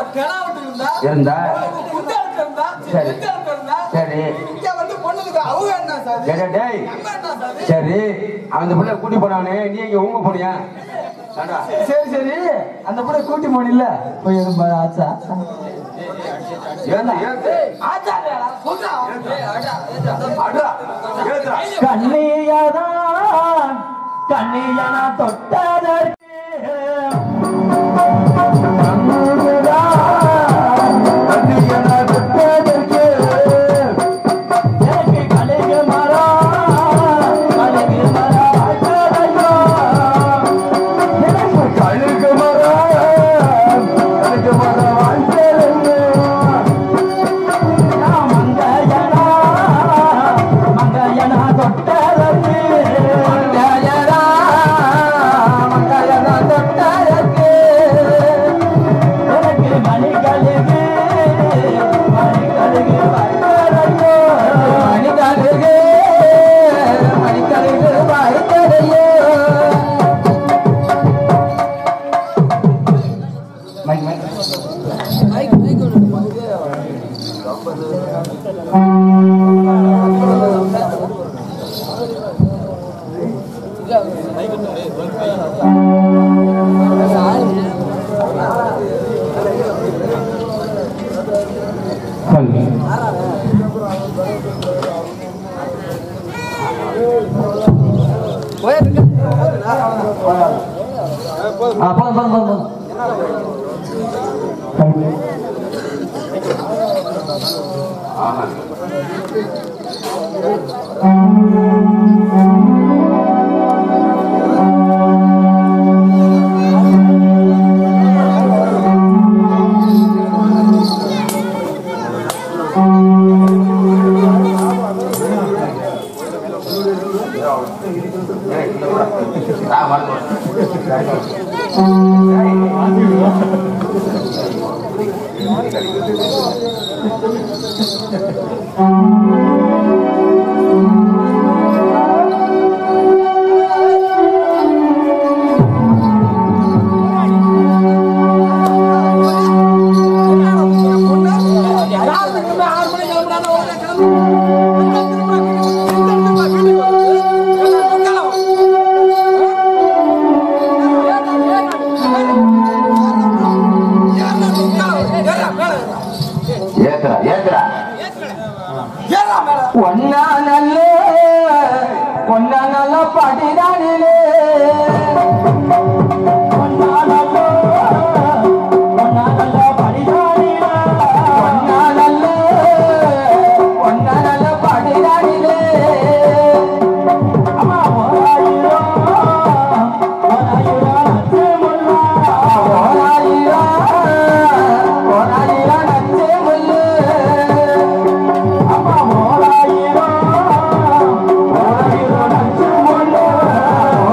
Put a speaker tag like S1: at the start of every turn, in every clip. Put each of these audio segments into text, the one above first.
S1: கிணாவிட்டு இருந்தா
S2: இருந்தா
S1: குண்டாவிட்டு இருந்தா
S2: சரி.
S1: குண்டாவிட்டு இருந்தா
S2: சரி
S1: இங்க வந்து பொண்ணுக்கு அவங்க என்ன சார்
S2: டேய், டேய், டேய்.
S1: நம்ம என்ன சார்
S2: சரி அந்த பிள்ளை கூட்டி போனானே நீ இங்க உங்க போனியா ஏண்டா?
S3: சரி சரி அந்த பிள்ளை கூட்டி போனில்ல போய் எதுவும் பா- ஆச்சா
S2: ஏந்து, ஏந்து.
S1: ஆச்சாரியாரா சொல்றா
S2: அடா, ஏந்துடா.
S3: கண்ணியனா கண்ணியனா தொட்டதற்கு கண்ணியனா தொட்டதற்கு எனக்கு கழுகு மரம் கழுகு மரம் ஆட்டதையோ எனக்கு கழுகு மரம் கழுகு மரம் ஆட்டதையோ மங்கையனா மங்கையனா தொட்டதற்கு மங்கையனா மங்கையனா தொட்டதற்கு எனக்கு மணிகளுக்கு மணிகளுக்கு வைத்தரையோ மணிகளுக்கு மணிகளுக்கு வைத்தரையோ மைக் மைக் சொல்லு ஆ போதும் போதும் போதும் போதும்
S2: ஆமா. ஆ, மறந்து ஏத்துறா ஏத்துறா
S3: ஒன்னா நல்ல ஒன்னா நல்ல படிதானிலே ஒன்னா நல்ல ஒன்னா நல்ல படிதானிலே ஒன்னா நல்ல ஒன்னா நல்ல படிதானிலே அம்மா ஓராயிரம் ஓராயிரம் நச்சமுல்லா ஓராயிரம் ஓராயிரம் நச்சமுல்லு அம்மா ஓராயிரம் ஓராயிரம் நச்சமுல்லு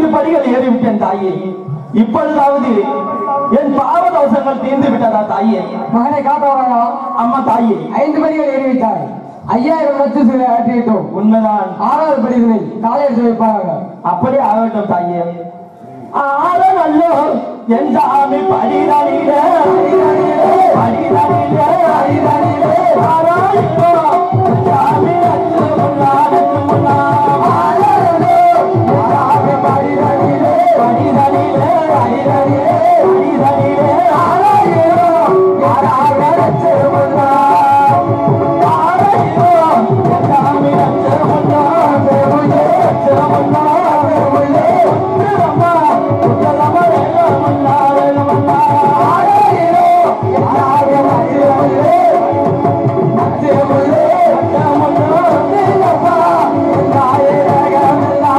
S4: ஐந்து படிகள் ஏறிவிட்டேன் தாயே இப்பொழுதாவது என் பாவ தோஷங்கள் தீர்ந்து விட்டதா தாயே
S3: மகனை காட்ட வராயா
S4: அம்மா தாயே
S3: ஐந்து படிகள் ஏறிவிட்டாய் ஐயாயிரம் லட்சம் சிலை ஆற்றிவிட்டோம்
S4: உண்மைதான்
S3: ஆறாவது படிகளை காலையில் வைப்பாங்க
S4: அப்படி ஆகட்டும் தாயே ஆட நல்லோ என் சாமி படிதானிலே படிதானிலே படிதானிலே ஆராயிப்போ என் சாமி அச்சு முன்னா அச்சு முன்னா ஆடாதோ என் சாமி படிதானிலே படிதானிலே படிதானிலே படிதானிலே ஆராயிப்போ ஆராக அச்சு முன்னா ஆராயிப்போ என் சாமி அச்சு முன்னா தேவையே அச்சு முன்னா தேவையே உத்திரமா உத்திரமா வேலமன்னா வேலமன்னா ஆராயிப்போ என் சாமி அச்சு முன்னா அச்சு முன்னா அச்சு முன்னா தேவப்பா என் தாயே ரகமல்லா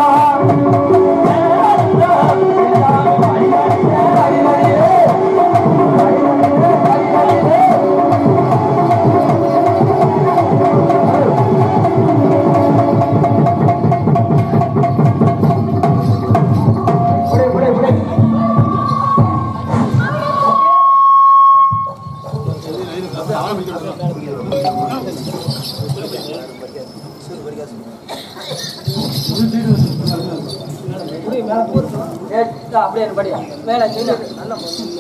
S5: அப்படியே படியா மேல கீழே நல்லா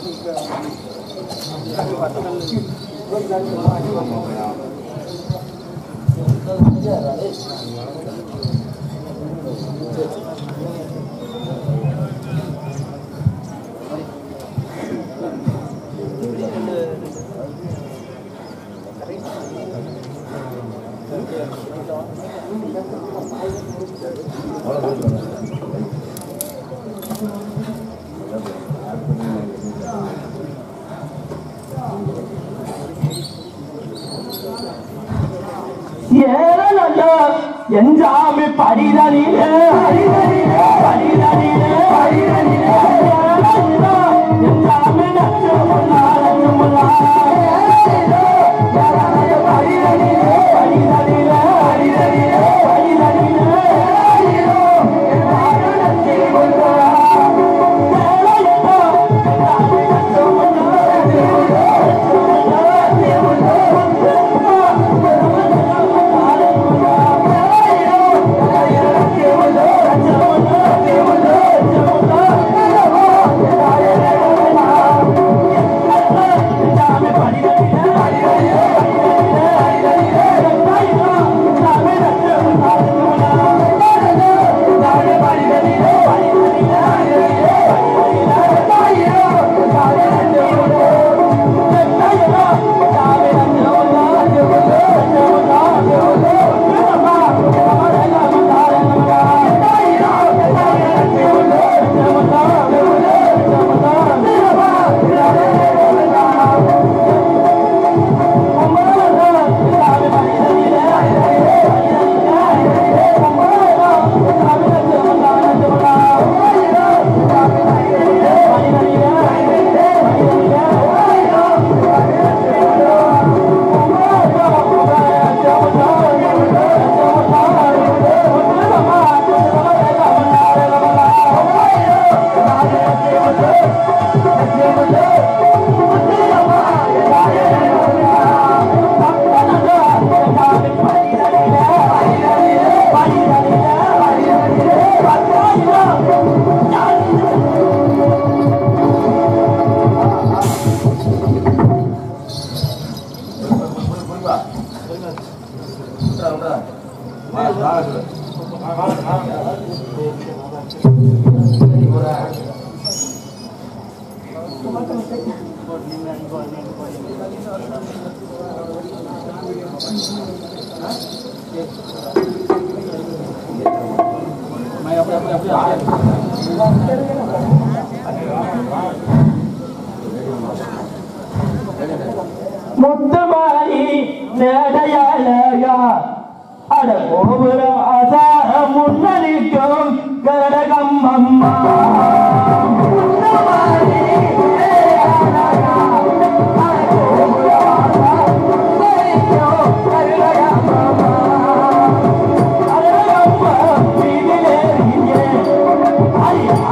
S4: ஏறலல்லோ என் சாமி படிதனிலே படிதனிலே படிதனிலே படிதனிலே ஏறலல்லோ என் சாமி நச்சு முன்னா நச்சு முன்னா ஏறலல்லோ ஏறலல்லோ படிதனிலே படிதனிலே படிதனிலே படிதனிலே ஏறலல்லோ என் சாமி நச்சு முன்னா ஏறலல்லோ என் சாமி நச்சு முன்னா நச்சு முன்னா நச்சு முன்னா நச்சு முன்னா முத்துமாரி நேடையாளையா அட கோபுர அசார முன்னணிக்கும் கடகம் அம்மா முத்துமாரி நேடையாளையா, அட கோபுர அசார முன்னணிக்கும் கடகம் அம்மா. கடகம்மா வீதிலேறியே, அடி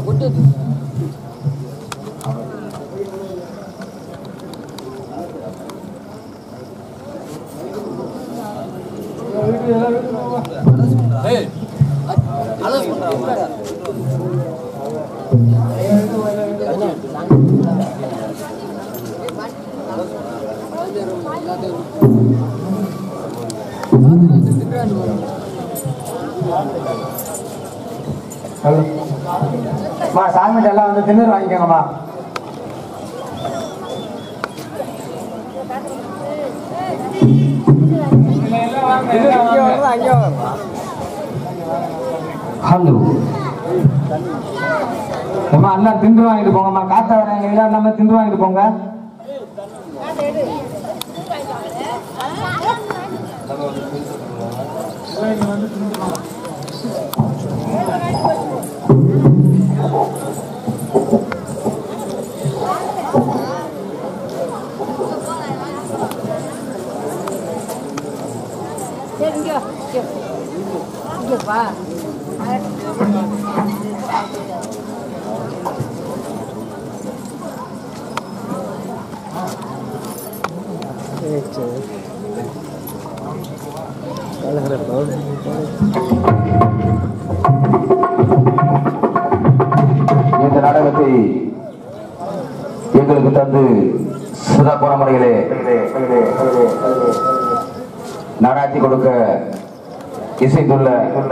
S3: மா சாமிகிட்ட எல்லாம் வந்து திண்ணூர் வாங்கிக்கோங்கம்மா ஹலோ அம்மா எல்லாம் திண்டு வாங்கிட்டு போங்கம்மா காத்தா வராங்க எல்லாம் எல்லாமே திண்டு வாங்கிட்டு போங்க
S6: சரி இங்க வா, இங்க வா. இங்க வா
S2: இந்த நாடகத்தை எங்களுக்கு தந்து சிறப்பான முறையிலே நடாத்தி கொடுக்க இசைத்துள்ள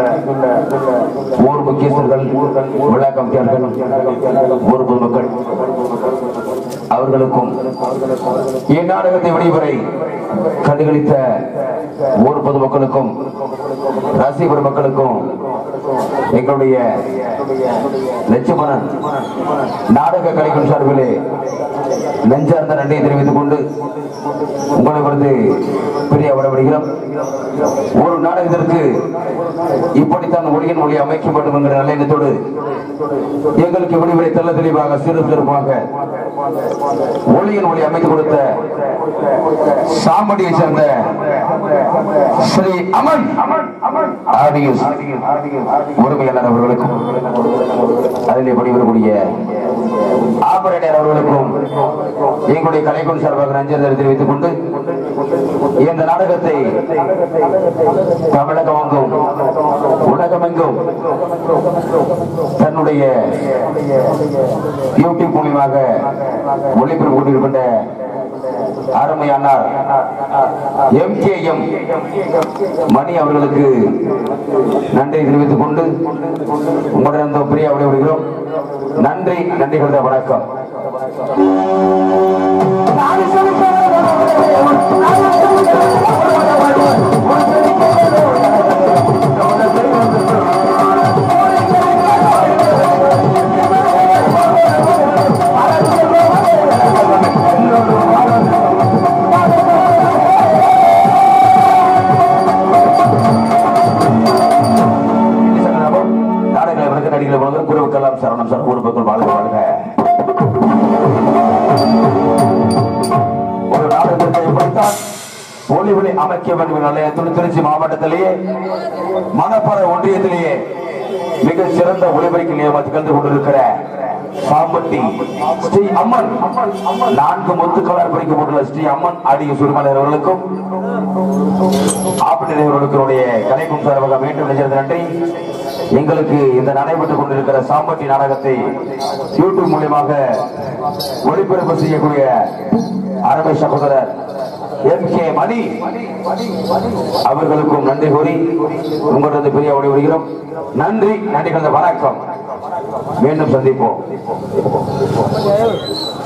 S2: ஊர் முக்கியஸ்தர்கள் விழா கமிட்டியாளர்கள் ஊர் பொதுமக்கள் அவர்களுக்கும் இந்நாடகத்தை வெளிவரை கண்டுகளித்த ஊர் பொதுமக்களுக்கும் ரசிக பெருமக்களுக்கும் எங்களுடைய லட்சுமணன் நாடக கலைக்கும் சார்பிலே நெஞ்சார்ந்த நன்றியை தெரிவித்துக் கொண்டு உங்களிடமிருந்து பிரிய வரவிடுகிறோம் ஒரு நாடகத்திற்கு இப்படித்தான் ஒளியின் மொழி அமைக்க வேண்டும் என்கிற நல்ல எண்ணத்தோடு எங்களுக்கு விடுமுறை தெல்ல தெளிவாக சிறு சிறப்பாக ஒளியின் மொழி அமைத்து கொடுத்த சாம்படியை சேர்ந்த ஸ்ரீ அமன் ஆடியோஸ் உரிமையாளர் அவர்களுக்கும் அதிலே பணிபுரியக்கூடிய ஆபரேட்டர் அவர்களுக்கும் எங்களுடைய கலைக்குழு சார்பாக நன்றி தெரிவித்துக் கொண்டு இந்த நாடகத்தை தமிழகமெங்கும் உலகமெங்கும் தன்னுடைய யூடியூப் மூலியமாக ஒளிபரப்பு கொண்டிருக்கின்ற அருமையானார் எம் கே எம் மணி அவர்களுக்கு நன்றி தெரிவித்துக் கொண்டு உங்களிடம் பிரியா விடைபெறுகிறோம் நன்றி நன்றி கலந்த வணக்கம் நாடகங்களை விளக்க நடிகளை வழங்க குருவுக்கெல்லாம் சரணம் சார் குருபக்கள் வாழ்க வாழ்க ஒரு நாடகத்தை எப்படித்தான் ஒளி ஒளி அமைக்க வேண்டும் என்ற நிலையத்துடன் திருச்சி மாவட்டத்திலேயே மணப்பற ஒன்றியத்திலேயே மிக சிறந்த ஒளிபரிக்கு நியமனத்தில் கலந்து கொண்டிருக்கிற சாம்பட்டி ஸ்ரீ அம்மன் நான்கு முத்துக்களால் படிக்கப்பட்டுள்ள ஸ்ரீ அம்மன் ஆடிய சுருமலர் அவர்களுக்கும் ஆப்பிட்டவர்களுடைய கலைக்கும் சார்பாக மீண்டும் நினைச்சது நன்றி எங்களுக்கு இந்த நடைபெற்றுக் கொண்டிருக்கிற சாம்பட்டி நாடகத்தை யூடியூப் மூலியமாக ஒளிபரப்பு செய்யக்கூடிய அருமை சகோதரர் எம் கே மணி அவர்களுக்கும் நன்றி கூறி உங்களிடம் பெரிய ஒளி வருகிறோம் நன்றி நன்றி கலந்த வணக்கம் மீண்டும் சந்திப்போம்